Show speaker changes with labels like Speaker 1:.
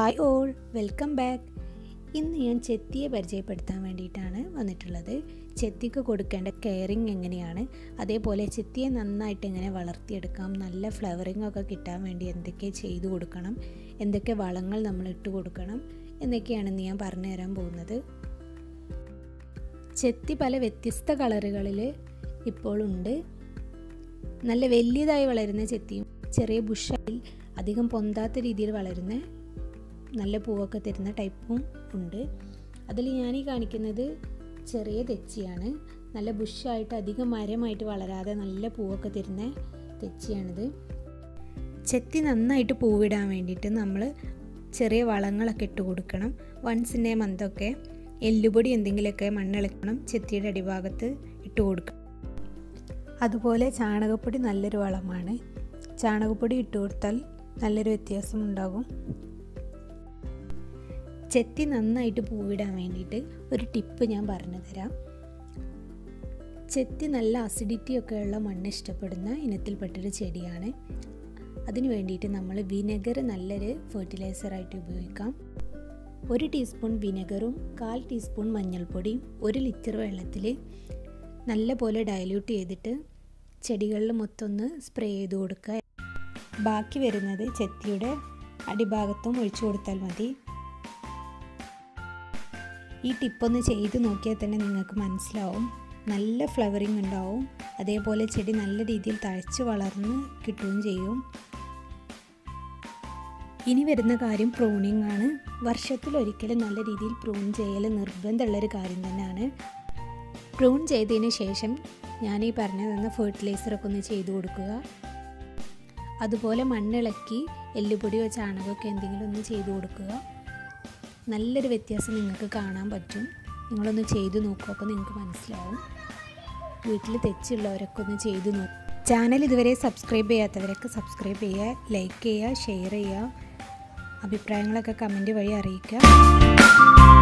Speaker 1: hi all welcome back ഇന്ന് ഞാൻ ചെത്തിയെ പരിചയപ്പെടുത്താൻ വേണ്ടിയിട്ടാണ് വന്നിട്ടുള്ളത് ചെത്തിക്ക് കൊടുക്കേണ്ട കെയറിങ് എങ്ങനെയാണ് അതേപോലെ ചെത്തിയെ നന്നായിട്ട് എങ്ങനെ വളർത്തിയെടുക്കാം നല്ല ഫ്ലവറിംഗ് ഒക്കെ കിട്ടാൻ വേണ്ടി എന്തൊക്കെ ചെയ്തു കൊടുക്കണം എന്തൊക്കെ വളങ്ങൾ നമ്മൾ ഇട്ട് കൊടുക്കണം എന്നൊക്കെയാണെന്ന് ഞാൻ പറഞ്ഞു തരാൻ പോകുന്നത് ചെത്തി പല വ്യത്യസ്ത കളറുകളിൽ ഇപ്പോൾ ഉണ്ട് നല്ല വലിയതായി വളരുന്ന ചെത്തിയും ചെറിയ ബുഷായി അധികം പൊന്താത്ത രീതിയിൽ വളരുന്ന നല്ല പൂവൊക്കെ തരുന്ന ടൈപ്പും ഉണ്ട് അതിൽ ഞാൻ ഈ കാണിക്കുന്നത് ചെറിയ തെച്ചിയാണ് നല്ല ബുഷായിട്ട് അധികം മരമായിട്ട് വളരാതെ നല്ല പൂവൊക്കെ തരുന്ന തെച്ചിയാണിത് ചെത്തി നന്നായിട്ട് പൂവിടാൻ വേണ്ടിയിട്ട് നമ്മൾ ചെറിയ വളങ്ങളൊക്കെ ഇട്ട് കൊടുക്കണം വൺസിൻ്റെ മന്തൊക്കെ എല്ലുപൊടി എന്തെങ്കിലുമൊക്കെ മണ്ണിളക്കണം ചെത്തിയുടെ അടിഭാഗത്ത് ഇട്ട് കൊടുക്കണം അതുപോലെ ചാണകപ്പൊടി നല്ലൊരു വളമാണ് ചാണകപ്പൊടി ഇട്ട് കൊടുത്താൽ നല്ലൊരു വ്യത്യാസം ഉണ്ടാകും ചെത്തി നന്നായിട്ട് പൂവിടാൻ വേണ്ടിയിട്ട് ഒരു ടിപ്പ് ഞാൻ പറഞ്ഞു തരാം ചെത്തി നല്ല അസിഡിറ്റി ഒക്കെ ഉള്ള മണ്ണ് ഇഷ്ടപ്പെടുന്ന ഇനത്തിൽപ്പെട്ടൊരു ചെടിയാണ് അതിന് വേണ്ടിയിട്ട് നമ്മൾ വിനെഗർ നല്ലൊരു ഫെർട്ടിലൈസറായിട്ട് ഉപയോഗിക്കാം ഒരു ടീസ്പൂൺ വിനെഗറും കാൽ ടീസ്പൂൺ മഞ്ഞൾപ്പൊടിയും ഒരു ലിറ്റർ വെള്ളത്തിൽ നല്ല പോലെ ഡയല്യൂട്ട് ചെയ്തിട്ട് ചെടികളിൽ മൊത്തം ഒന്ന് സ്പ്രേ ചെയ്ത് കൊടുക്കുക ബാക്കി വരുന്നത് ചെത്തിയുടെ അടിഭാഗത്തും ഒഴിച്ചു കൊടുത്താൽ മതി ഈ ടിപ്പൊന്ന് ചെയ്ത് നോക്കിയാൽ തന്നെ നിങ്ങൾക്ക് മനസ്സിലാവും നല്ല ഫ്ലവറിങ് ഉണ്ടാവും അതേപോലെ ചെടി നല്ല രീതിയിൽ തഴച്ച് വളർന്ന് കിട്ടുകയും ചെയ്യും ഇനി വരുന്ന കാര്യം പ്രൂണിംഗ് ആണ് വർഷത്തിലൊരിക്കലും നല്ല രീതിയിൽ പ്രൂൺ ചെയ്യൽ നിർബന്ധമുള്ളൊരു കാര്യം തന്നെയാണ് പ്രൂൺ ചെയ്തതിന് ശേഷം ഞാൻ ഈ പറഞ്ഞു തന്ന ഫെർട്ടിലൈസറൊക്കെ ഒന്ന് ചെയ്തു കൊടുക്കുക അതുപോലെ മണ്ണിളക്കി എല്ലുപൊടിയോ ചാണകമൊക്കെ എന്തെങ്കിലും ഒന്ന് ചെയ്തു കൊടുക്കുക നല്ലൊരു വ്യത്യാസം നിങ്ങൾക്ക് കാണാൻ പറ്റും നിങ്ങളൊന്ന് ചെയ്തു നോക്കുക അപ്പോൾ നിങ്ങൾക്ക് മനസ്സിലാവും വീട്ടിൽ തെച്ചുള്ളവരൊക്കെ ഒന്ന് ചെയ്തു നോക്കും ചാനൽ ഇതുവരെ സബ്സ്ക്രൈബ് ചെയ്യാത്തവരൊക്കെ സബ്സ്ക്രൈബ് ചെയ്യുക ലൈക്ക് ചെയ്യുക ഷെയർ ചെയ്യുക അഭിപ്രായങ്ങളൊക്കെ കമൻറ്റ് വഴി അറിയിക്കുക